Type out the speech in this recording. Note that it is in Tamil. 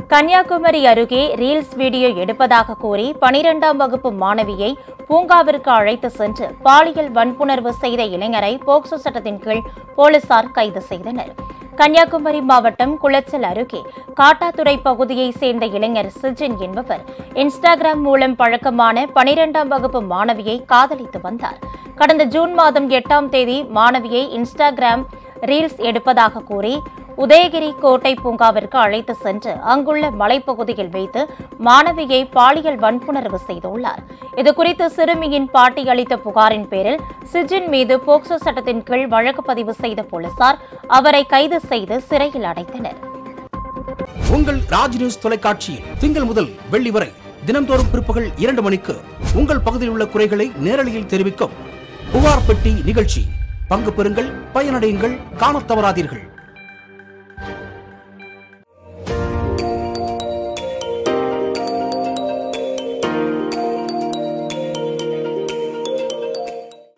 கன்னியாகுமரி அருகே ரீல்ஸ் வீடியோ எடுப்பதாக கூறி பனிரெண்டாம் வகுப்பு மாணவியை பூங்காவிற்கு அழைத்து சென்று பாலியல் வன்புணர்வு செய்த இளைஞரை போக்சோ சட்டத்தின் கீழ் போலீசார் கைது செய்தனர் கன்னியாகுமரி மாவட்டம் குளச்சல் அருகே காட்டாத்துறை பகுதியைச் சேர்ந்த இளைஞர் சிஜின் என்பவர் இன்ஸ்டாகிராம் மூலம் பழக்கமான பனிரெண்டாம் வகுப்பு மாணவியை காதலித்து வந்தார் கடந்த ஜூன் மாதம் எட்டாம் தேதி மாணவியை இன்ஸ்டாகிராம் ரீல்ஸ் எடுப்பதாக கூறி உதயகிரி கோட்டை பூங்காவிற்கு அழைத்து சென்று அங்குள்ள மலைப்பகுதியில் வைத்து மாணவியை பாலியல் வன்புணர்வு செய்துள்ளார் இதுகுறித்து சிறுமியின் பாட்டி அளித்த புகாரின் பேரில் சிஜின் மீது போக்சோ சட்டத்தின் கீழ் வழக்கு பதிவு செய்த போலீசார் அவரை கைது செய்து சிறையில் அடைத்தனர் உங்கள் ராஜ் நியூஸ் தொலைக்காட்சியில் திங்கள் முதல் வெள்ளி வரை தினம்தோறும் பிற்பகல் இரண்டு மணிக்கு உங்கள் பகுதியில் உள்ள குறைகளை நேரலையில் தெரிவிக்கும் புகார் பெட்டி நிகழ்ச்சி பங்கு பெறுங்கள் பயனடையுங்கள் காணத் தவறாதீர்கள்